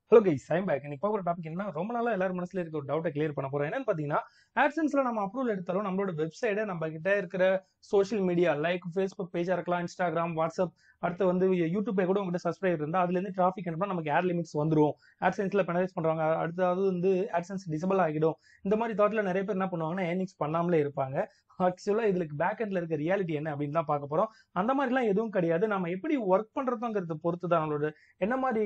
hello guys I'm back இன்னைக்கு பார்க்குற topic என்ன ரொம்ப நாளா எல்லாரும் மனசுல இருக்க ஒரு டவுட்டை கிளியர் பண்ண போறோம் என்னன்னு பாத்தீங்கன்னா ஆட்சன்ஸ்ல நம்ம அப்ரூவல் எடுத்தாலும் நம்மளோட வெப்சைட்டை நம்ம கிட்ட இருக்கிற சோஷியல் மீடியா லைக் ஃபேஸ்புக் பேஜா இருக்கலாம் இன்ஸ்டாகிராம் வாட்ஸ்அப் அடுத்து வந்து யூடியூப் கூட உங்ககிட்ட சப்ஸ்கிரைப் இருந்தா அதுல இருந்து டிராஃபிக் அனுப்பினா நமக்கு ஏர் லிமிட்ஸ் வந்துரும் ஆட்சன்ஸ்ல பெனலைஸ் பண்றாங்க அடுத்தது வந்து ஆட்சன்ஸ் டிசபிள் ஆகிடும் இந்த மாதிரி தாட்ல நிறைய பேர் என்ன பண்ணுவாங்கன்னா ஏர்னிங்ஸ் பண்ணாமலே இருப்பாங்க ஆக்சுவலா இதுக்கு பேக் எண்ட்ல இருக்க ரியாலிட்டி என்ன அப்படின்னு தான் பார்க்க போறோம் அந்த மாதிரிலாம் எதுவும் கிடையாது நம்ம எப்படி ஒர்க் பண்றதுங்கிறத பொறுத்து தான் நம்மளோட என்ன மாதிரி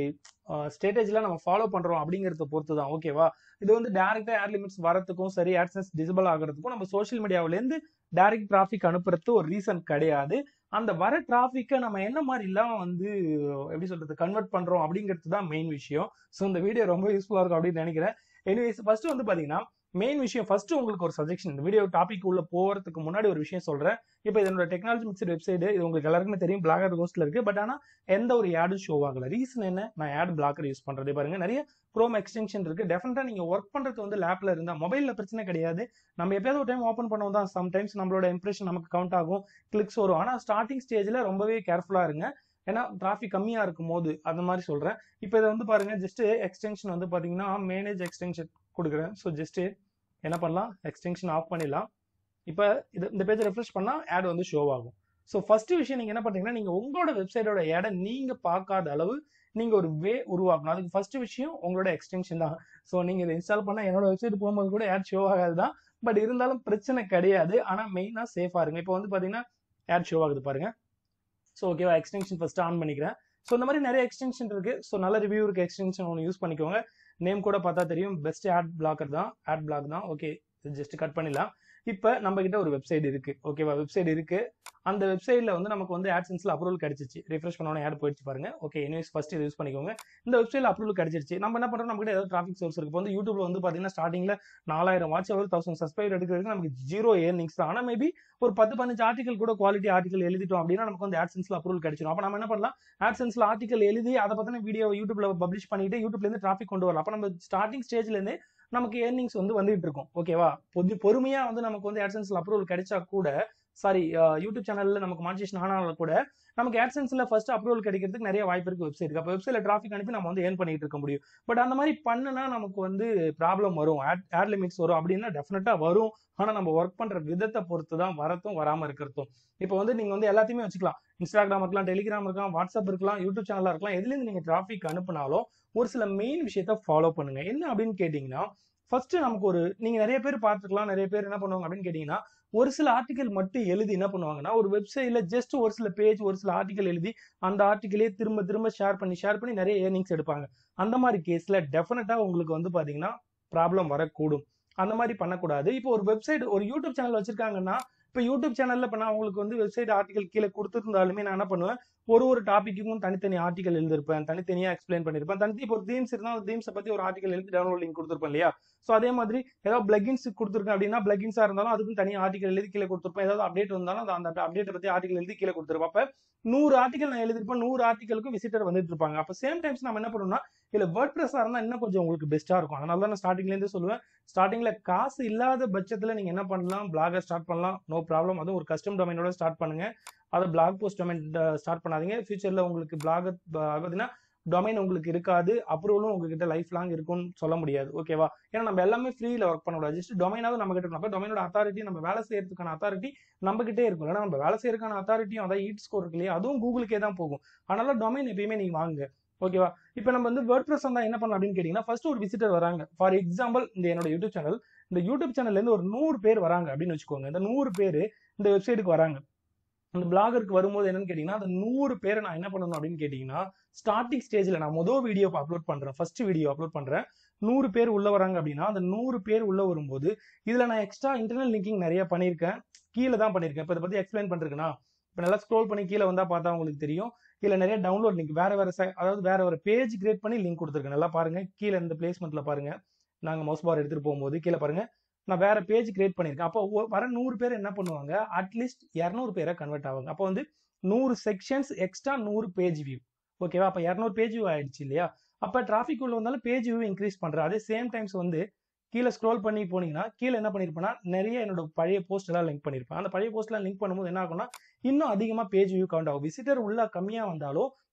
ஸ்டேட்டேஜ்ல நம்ம ஃபாலோ பண்றோம் அப்படிங்கறத பொறுத்து தான் ஓகேவா இது வந்து டேரக்டா ஏர் லிமிட்ஸ் வரதுக்கும் சரி ஆட்சன்ஸ் டிசபிள் ஆகிறதுக்கும் நம்ம சோஷியல் மீடியாவில இருந்து டைரக்ட் டிராஃபிக் அனுப்புறது ஒரு ரீசன் கிடையாது அந்த வர டிராஃபிக்கை நம்ம என்ன மாதிரிலாம் வந்து எப்படி சொல்றது கன்வெர்ட் பண்றோம் அப்படிங்கிறது தான் மெயின் விஷயம் ஸோ இந்த வீடியோ ரொம்ப யூஸ்ஃபுல்லா இருக்கும் அப்படின்னு நினைக்கிறேன் எனிவேஸ் ஃபர்ஸ்ட் வந்து பாத்தீங்கன்னா மெயின் விஷயம் ஃபர்ஸ்ட் உங்களுக்கு ஒரு சஜெக்ஷன் இந்த வீடியோ டாபிக் உள்ள போறதுக்கு முன்னாடி ஒரு விஷயம் சொல்றேன் இப்போ இதனோட டெக்னாலஜி மிக்சர் வெப்சைட் இது உங்களுக்கு எல்லாருக்குமே தெரியும் பிளாகர் கோஸ்ட்ல இருக்கு பட் ஆனா எந்த ஒரு ஆடும் ஷோ ஆகல ரீசன் என்ன நான் ஆட் பிளாக்கர் யூஸ் பண்றது பாருங்க நிறைய குரோம் எக்ஸ்டென்ஷன் இருக்கு டெஃபினட்டா நீங்க ஒர்க் பண்றது வந்து லேப்ல இருந்தா மொபைல்ல பிரச்சனை கிடையாது நம்ம எப்பயாவது ஒரு டைம் ஓப்பன் பண்ணுவோம் தான் சம்டைம்ஸ் நம்மளோட இம்ப்ரெஷன் நமக்கு கவுண்ட் ஆகும் கிளிக்ஸ் வரும் ஆனா ஸ்டார்டிங் ஸ்டேஜ்ல ரொம்பவே கேர்ஃபுல்லா இருங்க ஏன்னா டிராஃபிக் கம்மியா இருக்கும் போது அந்த மாதிரி சொல்றேன் இப்போ இதை வந்து பாருங்க ஜஸ்ட் எக்ஸ்டென்ஷன் வந்து பாத்தீங்கன்னா மேனேஜ் எக்ஸ்டென்ஷன் கொடுக்குறேன் ஸோ ஜஸ்ட் என்ன பண்ணலாம் எக்ஸ்டென்ஷன் ஆஃப் பண்ணிடலாம் இப்போ இது இந்த பேஜ் ரெஃப்ரெஷ் பண்ணா ஆட் வந்து ஷோ ஆகும் ஸோ ஃபர்ஸ்ட் விஷயம் நீங்க என்ன பண்றீங்கன்னா நீங்க உங்களோட வெப்சைட்டோட ஆடை நீங்க பார்க்காத அளவு நீங்க ஒரு வே உருவாக்கணும் அதுக்கு ஃபர்ஸ்ட் விஷயம் உங்களோட எக்ஸ்டென்ஷன் தான் ஸோ நீங்க இதை இன்ஸ்டால் பண்ணா என்னோட வெப்சைட் போகும்போது கூட ஆட் ஷோ ஆகாது தான் பட் இருந்தாலும் பிரச்சனை கிடையாது ஆனா மெயினா சேஃபா இருங்க இப்போ வந்து பாத்தீங்கன்னா ஆட் ஷோ ஆகுது பாருங்க ஸோ ஓகேவா எக்ஸ்டென்ஷன் ஃபர்ஸ்ட் ஆன் பண்ணிக்கிறேன் ஸோ இந்த மாதிரி நிறைய எக்ஸ்டென்ஷன் இருக்கு ஸோ நல்ல ரிவ்யூ இருக்க எக்ஸ்டென்ஷன் ஒன்று யூஸ் பண்ணிக்கோங்க நேம் கூட பார்த்தா தெரியும் பெஸ்ட் ஆட் பிளாக்கர் தான் ஆட் பிளாக் தான் ஓகே ஜஸ்ட் கட் பண்ணிடலாம் இப்போ நம்ம கிட்ட ஒரு வெப்சைட் இருக்கு ஓகேவா வெப்சைட் இருக்கு அந்த வெப்சைட்ல வந்து நமக்கு வந்து ஆட்சன்ஸ்ல அப்ரூவல் கிடைச்சிச்சு ரிஃப்ரெஷ் பண்ணோட ஆட் போயிடுச்சு பாருங்க ஓகே இன்வைஸ் ஃபர்ஸ்ட் இது யூஸ் பண்ணிக்கோங்க இந்த வெப்சைட்ல அப்ரூவல் கிடைச்சிருச்சு நம்ம என்ன பண்றோம் நம்ம கிட்ட ஏதாவது டிராஃபிக் சோர்ஸ் இருக்கு இப்போ வந்து யூடியூப்ல வந்து பாத்தீங்கன்னா ஸ்டார்டிங்ல நாலாயிரம் வாட்ச் அவர் தௌசண்ட் சப்ஸ்கிரைபர் எடுக்கிறதுக்கு நமக்கு ஜீரோ ஏர்னிங்ஸ் தான் ஆனா மேபி ஒரு பத்து பதினஞ்சு ஆர்டிகல் கூட குவாலிட்டி ஆர்டிகல் எழுதிட்டோம் அப்படின்னா நமக்கு வந்து ஆட்சன்ஸ்ல அப்ரூவல் கிடைச்சிடும் அப்போ நம்ம என்ன பண்ணலாம் ஆட்சன்ஸ்ல ஆர்டிகல் எழுதி அதை பத்தின வீடியோ யூடியூப்ல பப்ளிஷ் பண்ணிட்டு யூடியூப்ல இருந்து டிராஃபிக் கொண்டு வரலாம் அப்போ நம்ம ஸ்டார்டிங் ஸ்டேஜ்ல இருந்து நமக்கு ஏர்னிங்ஸ் வந்து வந்துட்டு இருக்கும் ஓகேவா பொது பொறுமையா வந்து நமக்கு வந்து ஆட்சன்ஸ்ல அப்ரூவல் கிடைச்சா கூட சாரி யூடியூப் சேனல்ல நமக்கு மானிட்டேஷன் ஆனாலும் கூட நமக்கு ஆட்சன்ஸ்ல ஃபர்ஸ்ட் அப்ரூவல் கிடைக்கிறதுக்கு நிறைய வாய்ப்பு இருக்கு வெப்சைட் அப்போ வெப்சைட்ல டிராஃபிக் அனுப்பி நம்ம வந்து ஏர்ன் பண்ணிட்டு இருக்க முடியும் பட் அந்த மாதிரி பண்ணுனா நமக்கு வந்து ப்ராப்ளம் வரும் ஆட் லிமிட்ஸ் வரும் அப்படின்னா டெஃபினட்டா வரும் ஆனா நம்ம ஒர்க் பண்ற விதத்தை பொறுத்து தான் வரத்தும் வராம இருக்கிறதும் இப்போ வந்து நீங்க வந்து எல்லாத்தையுமே வச்சுக்கலாம் இன்ஸ்டாகிராம் இருக்கலாம் டெலிகிராம் இருக்கலாம் வாட்ஸ்அப் இருக்கலாம் யூடியூப் சேனலா இருக்கலாம் எதுல இருந்து நீங்க டிராஃபிக் அனுப்புனாலும் ஒரு சில மெயின் விஷயத்த ஃபாலோ பண்ணுங்க என்ன அப்படின்னு கேட்டீங்கன்னா ஃபர்ஸ்ட் நமக்கு ஒரு நீங்க நிறைய பேர் பார்த்துக்கலாம் நிறைய பேர் என்ன பண்ணுவாங்க அப்படின்னு கேட்டீங்கன்னா ஒரு சில ஆர்டிகல் மட்டும் எழுதி என்ன பண்ணுவாங்கன்னா ஒரு வெப்சைட்ல ஜஸ்ட் ஒரு சில பேஜ் ஒரு சில ஆர்டிகல் எழுதி அந்த ஆர்டிகலே திரும்ப திரும்ப ஷேர் பண்ணி ஷேர் பண்ணி நிறைய ஏர்னிங்ஸ் எடுப்பாங்க அந்த மாதிரி கேஸ்ல டெஃபினட்டா உங்களுக்கு வந்து பாத்தீங்கன்னா ப்ராப்ளம் வரக்கூடும் அந்த மாதிரி பண்ணக்கூடாது இப்போ ஒரு வெப்சைட் ஒரு யூடியூப் சேனல் வச்சிருக்காங்கன்னா இப்போ யூடியூப் சேனல்ல இப்போ நான் உங்களுக்கு வந்து வெப்சைட் ஆர்டிகல் கீழே கொடுத்துருந்தாலுமே நான் என்ன பண்ணுவேன் ஒரு ஒரு டாப்பிக்கும் தனித்தனி ஆர்டிகல் எழுதிருப்பேன் தனித்தனியா எக்ஸ்பிளைன் பண்ணிருப்பேன் தனி இப்போ ஒரு தீம்ஸ் இருந்தால் அந்த தீம்ஸை பத்தி ஒரு ஆர்டிகல் எழுதி டவுன்லோட் லிங்க் கொடுத்துருப்பேன் இல்லையா ஸோ அதே மாதிரி ஏதாவது பிளகின்ஸ் கொடுத்துருக்கேன் அப்படின்னா பிளகின்ஸா இருந்தாலும் அதுக்கும் தனி ஆர்டிகல் எழுதி கீழே கொடுத்துருப்பேன் ஏதாவது அப்டேட் வந்தாலும் அந்த அந்த அப்டேட்டை பத்தி ஆர்டிகல் எழுதி கீழே கொடுத்துருப்பேன் அப்ப நூறு ஆர்டிகல் நான் எழுதிருப்பேன் நூறு ஆர்டிகளுக்கும் விசிட்டர் வந்துட்டு இருப்பாங்க அப்போ சேம் டைம்ஸ் நம்ம என்ன பண்ணணும்னா இல்ல வேர்ட் ப்ரெஸ்ஸா இருந்தா இன்னும் கொஞ்சம் உங்களுக்கு பெஸ்ட்டா இருக்கும் அதனால தான் நான் ஸ்டார்டிங்ல இருந்து சொல்லுவேன் ஸ்டார்டிங்ல காசு இல்லாத பட்சத்துல நீங்க என்ன பண்ணலாம் பிளாக ஸ்டார்ட் பண்ணலாம் நோ ப்ராப்ளம் அதுவும் ஒரு கஸ்டம் டொமைனோட ஸ்டார்ட் பண்ணுங்க அதை பிளாக் போஸ்ட் டொமைன் ஸ்டார்ட் பண்ணாதீங்க ஃபியூச்சர்ல உங்களுக்கு பிளாக் பார்த்தீங்கன்னா டொமைன் உங்களுக்கு இருக்காது அப்ரூவலும் உங்ககிட்ட லைஃப் லாங் இருக்கும்னு சொல்ல முடியாது ஓகேவா ஏன்னா நம்ம எல்லாமே ஃப்ரீல ஒர்க் பண்ணக்கூடாது ஜஸ்ட் டொமைனாவது நம்ம கிட்ட அப்போ டொமைனோட அத்தாரிட்டி நம்ம வேலை செய்யறதுக்கான அத்தாரிட்டி நம்ம கிட்டே இருக்கும் ஏன்னா நம்ம வேலை செய்யறதுக்கான அத்தாரிட்டியும் அதாவது ஈட் ஸ்கோர் இருக்கு இல்லையா அதுவும் கூகுளுக்கே தான் போகும் அதனால டொமைன் எப்பயுமே நீங்க வாங்க ஓகேவா இப்போ நம்ம வந்து வேர்ட் ப்ரெஸ் தான் என்ன பண்ணலாம் அப்படின்னு கேட்டீங்கன்னா ஃபர்ஸ்ட் ஒரு விசிட்டர் வராங்க ஃபார் எக்ஸாம்பிள் இந்த என்னோட யூடியூப் சேனல் இந்த யூடியூப் சேனல்ல இருந்து ஒரு நூறு பேர் வராங்க அப்படின்னு வச்சுக்கோங்க இந்த நூறு பேர் இந்த வெப்சைட்டுக்கு வராங்க அந்த பிளாகருக்கு வரும்போது என்னன்னு கேட்டீங்கன்னா அந்த நூறு பேரை நான் என்ன பண்ணணும் அப்படின்னு கேட்டீங்கன்னா ஸ்டார்டிங் ஸ்டேஜ்ல நான் மொதல் வீடியோ அப்லோட் பண்றேன் ஃபர்ஸ்ட் வீடியோ அப்லோட் பண்றேன் நூறு பேர் உள்ள வராங்க அப்படின்னா அந்த நூறு பேர் உள்ள வரும்போது இதுல நான் எக்ஸ்ட்ரா இன்டர்னல் லிங்கிங் நிறைய பண்ணியிருக்கேன் கீழே தான் பண்ணியிருக்கேன் இப்போ இதை பத்தி எக்ஸ்பிளைன் பண்ணிருக்கேன்னா இப்போ நல்லா ஸ்க்ரோல் பண்ணி கீழே வந்தா பார்த்தா உங்களுக்கு தெரியும் கீழே நிறைய டவுன்லோட் லிங்க் வேற வேற அதாவது வேற ஒரு பேஜ் கிரியேட் பண்ணி லிங்க் கொடுத்துருக்கேன் நல்லா பாருங்க கீழே இந்த பிளேஸ்மெண்ட்ல பாருங்க நாங்க மவுஸ் பார் எடுத்துட்டு போகும்போது கீழே பாருங்க நான் வேற பேஜ் கிரியேட் பண்ணியிருக்கேன் அப்போ வர நூறு பேர் என்ன பண்ணுவாங்க அட்லீஸ்ட் இரநூறு பேரை கன்வெர்ட் ஆவாங்க அப்போ வந்து நூறு செக்ஷன்ஸ் எக்ஸ்ட்ரா நூறு பேஜ் வியூ ஓகேவா அப்போ இரநூறு பேஜ் வியூ ஆயிடுச்சு இல்லையா அப்போ டிராஃபிக் உள்ள வந்தாலும் பேஜ் வியூ இன்க்ரீஸ் பண்றேன் அதே சேம் டைம்ஸ் வந்து கீழே ஸ்க்ரோல் பண்ணி போனீங்கன்னா கீழே என்ன பண்ணிருப்பேன்னா நிறைய என்னோட பழைய போஸ்ட் எல்லாம் லிங்க் பண்ணிருப்பேன் அந்த பழைய போஸ்ட்லாம் லிங்க் பண்ணும்போது என்ன ஆகும்னா இன்னும் அதிகமா பேஜ் வியூ கவுண்ட் ஆகும் விசிட்டர் உள்ள கம்மியா வந்தாலும்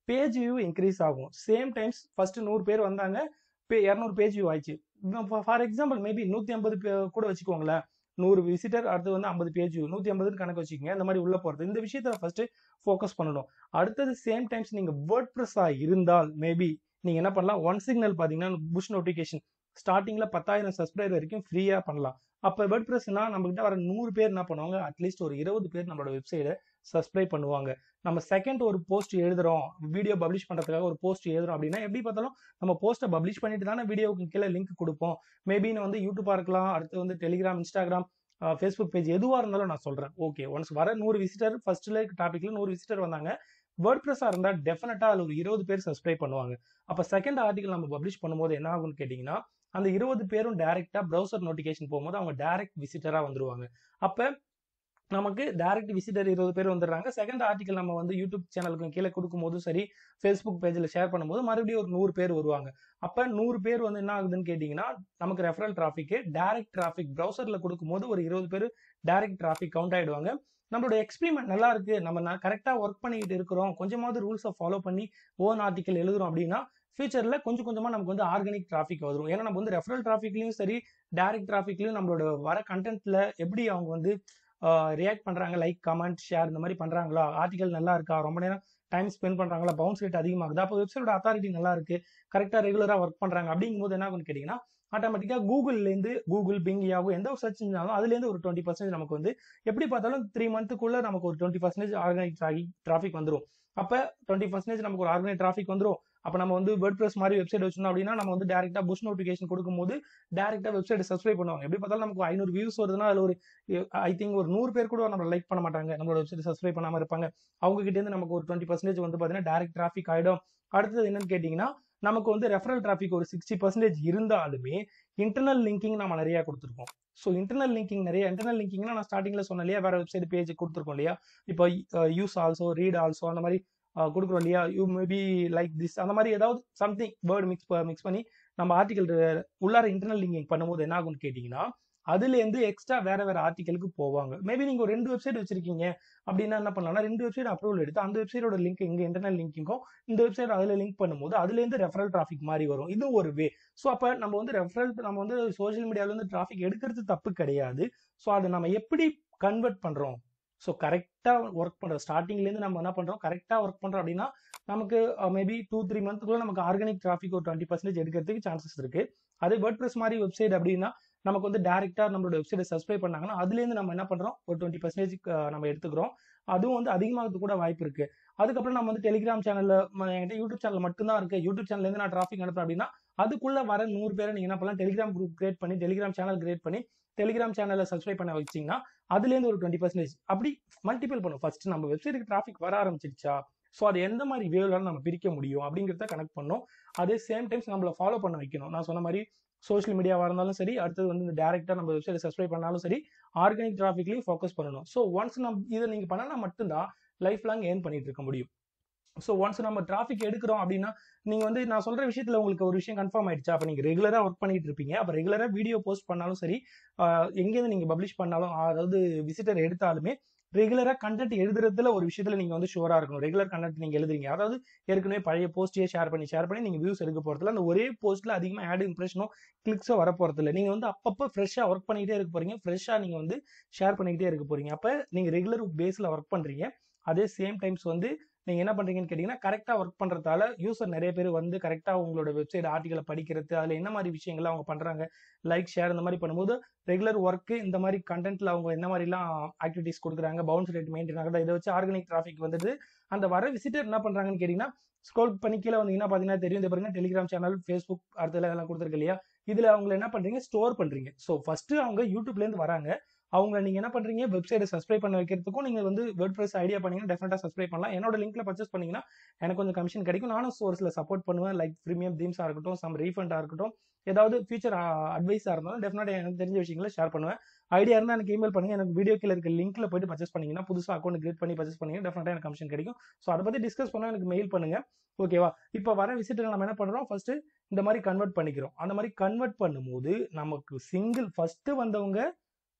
பேஜ் வியூ இன்க்ரீஸ் ஆகும் சேம் டைம்ஸ் ஃபர்ஸ்ட் நூறு பேர் வந்தாங்க பே இரநூறு பேஜ் வியூ ஆயிடுச்சு ஃபார் எக்ஸாம்பிள் மேபி நூற்றி ஐம்பது கூட வச்சுக்கோங்களேன் நூறு விசிட்டர் அடுத்து வந்து ஐம்பது பேஜ் வியூ நூற்றி ஐம்பதுன்னு கணக்கு வச்சுக்கோங்க இந்த மாதிரி உள்ள போகிறது இந்த விஷயத்துல ஃபர்ஸ்ட் ஃபோக்கஸ் பண்ணணும் அடுத்தது சேம் டைம்ஸ் நீங்கள் வேர்ட் ப்ரெஸ்ஸாக இருந்தால் மேபி நீங்கள் என்ன பண்ணலாம் ஒன் சிக்னல் பார்த்தீங்கன்னா புஷ் நோட்டிஃபிகேஷன் ஸ்டார்டிங்கில் பத்தாயிரம் சப்ஸ்கிரைபர் வரைக்கும் ஃப்ரீயாக பண்ணலாம் அப்போ வேர்ட் ப்ரெஸ்னா நம்மகிட்ட வர நூறு பேர் என்ன பண்ணுவாங்க அட்லீஸ்ட் ஒரு இருபது பேர் நம்மளோட வெப்சைட்டை சப்ஸ்கிரைப் பண்ணுவாங்க நம்ம செகண்ட் ஒரு போஸ்ட் எழுதுறோம் வீடியோ பப்ளிஷ் பண்ணுறதுக்காக ஒரு போஸ்ட் எழுதுறோம் அப்படின்னா எப்படி பார்த்தாலும் நம்ம போஸ்ட்டை பப்ளிஷ் பண்ணிட்டு தானே வீடியோவுக்கு கீழே லிங்க் கொடுப்போம் மேபின்னு வந்து யூடியூப்பாக இருக்கலாம் அடுத்து வந்து டெலிகிராம் இன்ஸ்டாகிராம் ஃபேஸ்புக் பேஜ் எதுவாக இருந்தாலும் நான் சொல்கிறேன் ஓகே ஒன்ஸ் வர நூறு விசிட்டர் ஃபர்ஸ்ட்ல டாப்பிக்ல நூறு விசிட்டர் வந்தாங்க வேர்ட் ப்ரெஸ்ஸாக இருந்தால் டெஃபினட்டாக அதில் ஒரு இருபது பேர் சப்ஸ்கிரைப் பண்ணுவாங்க அப்போ செகண்ட் ஆர்டிகல் நம்ம பப்ளிஷ் பண்ணும்போது என்ன ஆகும்னு கேட்டிங்கன்னா அந்த இருபது பேரும் டேரெக்டாக ப்ரௌசர் நோட்டிஃபிகேஷன் போகும்போது அவங்க டேரெக்ட் விசிட்டராக வந்துருவாங்க அப்போ நமக்கு டேரக்ட் விசிட்டர் இருபது பேர் வந்துடுறாங்க செகண்ட் ஆர்டிகல் நம்ம வந்து யூடியூப் சேனலுக்கு கீழே கொடுக்கும்போதும் சரி ஃபேஸ்புக் பேஜில் ஷேர் பண்ணும்போது மறுபடியும் ஒரு நூறு பேர் வருவாங்க அப்போ நூறு பேர் வந்து என்ன ஆகுதுன்னு கேட்டிங்கன்னா நமக்கு ரெஃபரல் டிராஃபிக்கு டேரக்ட் டிராஃபிக் ப்ரௌசரில் கொடுக்கும்போது ஒரு இருபது பேர் டேரக்ட் டிராஃபிக் கவுண்ட் ஆகிடுவாங்க நம்மளோட எக்ஸ்பிரிமெண்ட் நல்லா இருக்கு நம்ம கரெக்டாக ஒர்க் பண்ணிக்கிட்டு இருக்கிறோம் கொஞ்சமாவது ரூல்ஸை ஃபாலோ பண்ணி ஓன் ஆர்டிக்கல் எழுதுறோம் அப்படின்னா ஃபியூச்சரில் கொஞ்சம் கொஞ்சமாக நமக்கு வந்து ஆர்கானிக் டிராஃபிக் வரும் ஏன்னா நம்ம வந்து ரெஃபரல் டிராஃபிக்லையும் சரி டேரக்ட் டிராஃபிக்லையும் நம்மளோட வர கண்டென்ட்ல எப்படி அவங்க வந்து ரியாக்ட் பண்ணுறாங்க லைக் கமெண்ட் ஷேர் இந்த மாதிரி பண்ணுறாங்களா ஆர்டிகல் நல்லா இருக்கா ரொம்ப நேரம் டைம் ஸ்பெண்ட் பண்ணுறாங்களா பவுன்ஸ் ரேட் அதிகமாகுது அப்போ வெப்சைட்டோட அத்தாரிட்டி நல்லா இருக்கு கரெக்டாக ரெகுலராக ஒர்க் பண்ணுறாங்க அப்படிங்கும்போது என்ன ஆகும்னு கேட்டிங்கன்னா ஆட்டோமேட்டிக்காக கூகுள்லேருந்து கூகுள் பிங் யாவோ எந்த ஒரு சர்ச் இருந்தாலும் அதுலேருந்து ஒரு டுவெண்ட்டி பர்சன்டேஜ் நமக்கு வந்து எப்படி பார்த்தாலும் த்ரீ மந்த்துக்குள்ள நமக்கு ஒரு டுவெண்ட்டி பர்சன்டேஜ் ஆர்கானிக் டிராஃபிக் வந்துடும் அப்போ டுவெண்ட்டி பர்சன்டேஜ் நமக்கு ஒரு ஆர்கானிக் டிராஃபிக் வந்துடும் அப்போ நம்ம வந்து வேர்ட் ப்ரெஸ் மாதிரி வெப்சைட் வச்சிருந்தோம் அப்படின்னா நம்ம வந்து டேரெக்டாக புஷ் நோட்டிஃபிகேஷன் கொடுக்கும்போது டேரெக்டாக வெப்சைட் சப்ஸ்கிரைப் பண்ணுவாங்க எப்படி பார்த்தாலும் நமக்கு ஐநூறு வியூஸ் வருதுன்னா அதில் ஒரு ஐ திங்க் ஒரு நூறு பேர் கூட நம்ம லைக் பண்ண மாட்டாங்க நம்மளோட வெப்சைட் சப்ஸ்கிரைப் பண்ணாமல் இருப்பாங்க அவங்க கிட்டேருந்து நமக்கு ஒரு டுவெண்ட்டி பர்சன்டேஜ் வந்து பார்த்தீங்கன்னா டேரக்ட் டிராஃபிக் ஆகிடும் அடுத்தது என்னன்னு கேட்டிங்கன்னா நமக்கு வந்து ரெஃபரல் டிராஃபிக் ஒரு சிக்ஸ்டி பர்சன்டேஜ் இருந்தாலுமே இன்டர்னல் லிங்கிங் நம்ம நிறைய கொடுத்துருக்கோம் ஸோ இன்டர்னல் லிங்கிங் நிறைய இன்டர்னல் லிங்கிங்னா நான் ஸ்டார்டிங்ல சொன்னேன் இல்லையா வேற வெப்சைட் பேஜ் கொடுத்துருக்கோம் இல்லையா இப்போ யூஸ் ஆல்சோ ரீட் ஆல்சோ அந்த மாதிரி கொடுக்குறோம் இல்லையா யூ மேபி லைக் திஸ் அந்த மாதிரி ஏதாவது சம்திங் வேர்டு மிக்ஸ் மிக்ஸ் பண்ணி நம்ம ஆர்டிகல் உள்ளார இன்டர்னல் லிங்கிங் பண்ணும்போது என்ன ஆகும்னு கேட்டிங்கன்னா அதுலேருந்து எக்ஸ்ட்ரா வேற வேற ஆர்டிகலுக்கு போவாங்க மேபி நீங்க ஒரு ரெண்டு வெப்சைட் வச்சிருக்கீங்க அப்படின்னா என்ன பண்ணலாம்னா ரெண்டு வெப்சைட் அப்ரூவல் எடுத்து அந்த வெப்சைட்டோட லிங்க் இங்க இன்டர்னல் லிங்கிங்கும் இந்த வெப்சைட் அதுல லிங்க் பண்ணும்போது அதுலேருந்து ரெஃபரல் டிராஃபிக் மாதிரி வரும் இது ஒரு வே ஸோ அப்போ நம்ம வந்து ரெஃபரல் நம்ம வந்து சோஷியல் மீடியால இருந்து டிராஃபிக் எடுக்கிறது தப்பு கிடையாது ஸோ அதை நம்ம எப்படி கன்வெர்ட் பண்றோம் ஸோ கரெக்டாக ஒர்க் பண்ணுறோம் ஸ்டார்டிங்லேருந்து நம்ம என்ன பண்ணுறோம் கரெக்டாக ஒர்க் பண்ணுறோம் அப்படின்னா நமக்கு மேபி டூ த்ரீ மந்த்துக்குள்ள நமக்கு ஆர்கானிக் டிராஃபிக் ஒரு டுவெண்ட்டி பர்சன்டேஜ் எடுக்கிறதுக்கு சான்சஸ் இருக்கு அதே வேர்ட் ப்ரெஸ் மாதிரி வெப்சைட் அப்படின்னா நமக்கு வந்து டேரெக்டாக நம்மளோட வெப்சைட்டை சப்ஸ்கிரைப் பண்ணாங்கன்னா அதுலேருந்து நம்ம என்ன பண்ணுறோம் ஒரு டுவெண்ட்டி பர்சன்டேஜ் நம்ம எடுத்துக்கிறோம் அதுவும் வந்து அதிகமாகிறது கூட வாய்ப்பு இருக்கு அதுக்கப்புறம் நம்ம வந்து டெலிகிராம் சேனல்ல என்கிட்ட யூடியூப் சேனல் மட்டும்தான் இருக்கு யூடியூப் சேனல்லேருந்து நான் டிராஃபிக் அனுப்புறேன் அப்படின்னா அதுக்குள்ள வர நூறு பேரை நீங்க என்ன பண்ணலாம் டெலிகிராம் குரூப் கிரியேட் பண்ணி டெலிகிராம் சேனல் கிரியேட் பண்ணி டெலிகிராம் சேனலை சப்ஸ்கிரைப் பண்ண வச்சிங்கன்னா அதுலேருந்து ஒரு டுவெண்ட்டி பர்சன்டேஜ் அப்படி மல்டிபிள் பண்ணும் ஃபர்ஸ்ட் நம்ம வெப்சைட்டுக்கு டிராஃபிக் வர ஆரம்பிச்சிருச்சா ஸோ அது எந்த மாதிரி வேவ்லாலும் நம்ம பிரிக்க முடியும் அப்படிங்கிறத கனெக்ட் பண்ணோம் அதே சேம் டைம்ஸ் நம்மள ஃபாலோ பண்ண வைக்கணும் நான் சொன்ன மாதிரி சோஷியல் மீடியாவாக இருந்தாலும் சரி அடுத்தது வந்து இந்த டேரெக்டாக நம்ம வெப்சைட் சப்ஸ்கிரைப் பண்ணாலும் சரி ஆர்கானிக் டிராஃபிக்லையும் ஃபோக்கஸ் பண்ணணும் ஸோ ஒன்ஸ் நம்ம இதை நீங்கள் பண்ணனா மட்டும்தான் லைஃப் லாங் ஏர்ன் பண்ணிட்டு இருக்க முடியும் ஸோ ஒன்ஸ் நம்ம டிராஃபிக் எடுக்கிறோம் அப்படின்னா நீங்க வந்து நான் சொல்ற விஷயத்துல உங்களுக்கு ஒரு விஷயம் கன்ஃபார்ம் ஆயிடுச்சா அப்ப நீங்க ரெகுலரா ஒர்க் பண்ணிட்டு இருப்பீங்க அப்ப ரெகுலரா வீடியோ போஸ்ட் பண்ணாலும் சரி எங்கேருந்து நீங்க பப்ளிஷ் பண்ணாலும் அதாவது விசிட்டர் எடுத்தாலுமே ரெகுலரா கண்டென்ட் எழுதுறதுல ஒரு விஷயத்துல நீங்க வந்து ஷுவரா இருக்கணும் ரெகுலர் கண்டென்ட் நீங்க எழுதுறீங்க அதாவது ஏற்கனவே பழைய போஸ்டையே ஷேர் பண்ணி ஷேர் பண்ணி நீங்க வியூஸ் எடுக்க போறதுல அந்த ஒரே போஸ்ட்ல அதிகமா ஆட் இம்ப்ரெஷனோ கிளிக்ஸோ வர போறது இல்லை நீங்க வந்து அப்பப்போ ஃப்ரெஷ்ஷா ஒர்க் பண்ணிக்கிட்டே இருக்க போறீங்க ஃப்ரெஷ்ஷா நீங்க வந்து ஷேர் பண்ணிக்கிட்டே இருக்க போறீங்க அப்ப நீங்க ரெகுலர் பேஸ்ல ஒர்க் பண்றீங்க அதே சேம் டைம்ஸ் வந்து நீங்க என்ன பண்றீங்கன்னு கேட்டீங்கன்னா கரெக்டா ஒர்க் பண்றதால யூசர் நிறைய பேர் வந்து கரெக்டா உங்களோட வெப்சைட் ஆர்டிகளை படிக்கிறது அதுல என்ன மாதிரி விஷயங்கள் அவங்க பண்றாங்க லைக் ஷேர் இந்த மாதிரி பண்ணும்போது ரெகுலர் ஒர்க் இந்த மாதிரி கண்டென்ட்ல அவங்க என்ன மாதிரிலாம் ஆக்டிவிட்டிஸ் கொடுக்குறாங்க பவுன்ஸ் ரேட் மெயின்டைன் ஆகுது இதை வச்சு ஆர்கானிக் டிராஃபிக் வந்துட்டு அந்த வர விசிட்டர் என்ன பண்றாங்கன்னு கேட்டீங்கன்னா ஸ்க்ரோல் பண்ணி கீழே வந்தீங்கன்னா பாத்தீங்கன்னா தெரியும் இந்த பாருங்க டெலிகிராம் சேனல் ஃபேஸ்புக் அடுத்தல இதெல்லாம் கொடுத்துருக்கு இல்லையா இதுல அவங்க என்ன பண்றீங்க ஸ்டோர் பண்றீங்க ஸோ ஃபர்ஸ்ட் அவங்க யூடியூப்ல இருந்து வராங்க அவங்க நீங்க என்ன பண்றீங்க வெப்சைட்டை சப்ஸ்கிரைப் பண்ண வைக்கிறதுக்கும் நீங்க வந்து வேர்ட் ப்ரெஸ் ஐடியா பண்ணீங்கன்னா டெஃபினட்டா சப்ஸ்கிரைப் பண்ணலாம் என்னோட லிங்க்ல பர்ச்சேஸ் பண்ணீங்கன்னா எனக்கு கொஞ்சம் கமிஷன் கிடைக்கும் நானும் சோர்ஸ்ல சப்போர்ட் பண்ணுவேன் லைக் ப்ரீமியம் தீம்ஸா இருக்கட்டும் சம் ரீஃபண்டா இருக்கட்டும் ஏதாவது ஃபியூச்சர் அட்வைஸா இருந்தாலும் டெஃபினட்டா எனக்கு தெரிஞ்ச விஷயங்களை ஷேர் பண்ணுவேன் ஐடியா இருந்தால் எனக்கு இமெயில் பண்ணுங்க எனக்கு வீடியோ கீழே இருக்க லிங்க்ல போயிட்டு பர்ச்சேஸ் பண்ணீங்கன்னா புதுசாக அக்கௌண்ட் கிரியேட் பண்ணி பர்ச்சேஸ் பண்ணீங்கன்னா டெஃபினட்டா எனக்கு கமிஷன் கிடைக்கும் ஸோ அதை பத்தி டிஸ்கஸ் பண்ணா எனக்கு மெயில் பண்ணுங்க ஓகேவா இப்போ வர விசிட்டர் நம்ம என்ன பண்றோம் ஃபர்ஸ்ட் இந்த மாதிரி கன்வெர்ட் பண்ணிக்கிறோம் அந்த மாதிரி கன்வெர்ட் பண்ணும்போது நமக்கு சிங்கிள் ஃபர்ஸ்ட் வந்தவங்க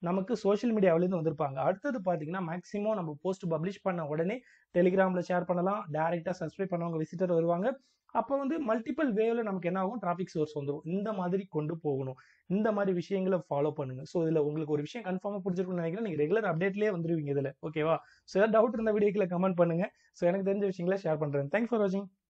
நமக்கு சோஷியல் மீடியாவிலேருந்து வந்திருப்பாங்க அடுத்தது பார்த்தீங்கன்னா மேக்ஸிமம் நம்ம போஸ்ட் பப்ளிஷ் பண்ண உடனே டெலிகிராமில் ஷேர் பண்ணலாம் டேரெக்டாக சப்ஸ்கிரைப் பண்ணவங்க விசிட்டர் வருவாங்க அப்போ வந்து மல்டிபிள் வேவ்ல நமக்கு என்ன ஆகும் டிராஃபிக் சோர்ஸ் வந்துடும் இந்த மாதிரி கொண்டு போகணும் இந்த மாதிரி விஷயங்களை ஃபாலோ பண்ணுங்க ஸோ இதில் உங்களுக்கு ஒரு விஷயம் கன்ஃபார்மாக புரிஞ்சிருக்கும்னு நினைக்கிறேன் நீங்கள் ரெகுலர் அப்டேட்லேயே வந்துருவீங்க இதில் ஓகேவா ஸோ ஏதாவது டவுட் இருந்த வீடியோக்கில் கமெண்ட் பண்ணுங்க ஸோ எனக்கு தெரிஞ்ச விஷயங்களை ஷேர் பண்ணுறேன் தேங்க்ஸ் ஃபார் வாட்சிங்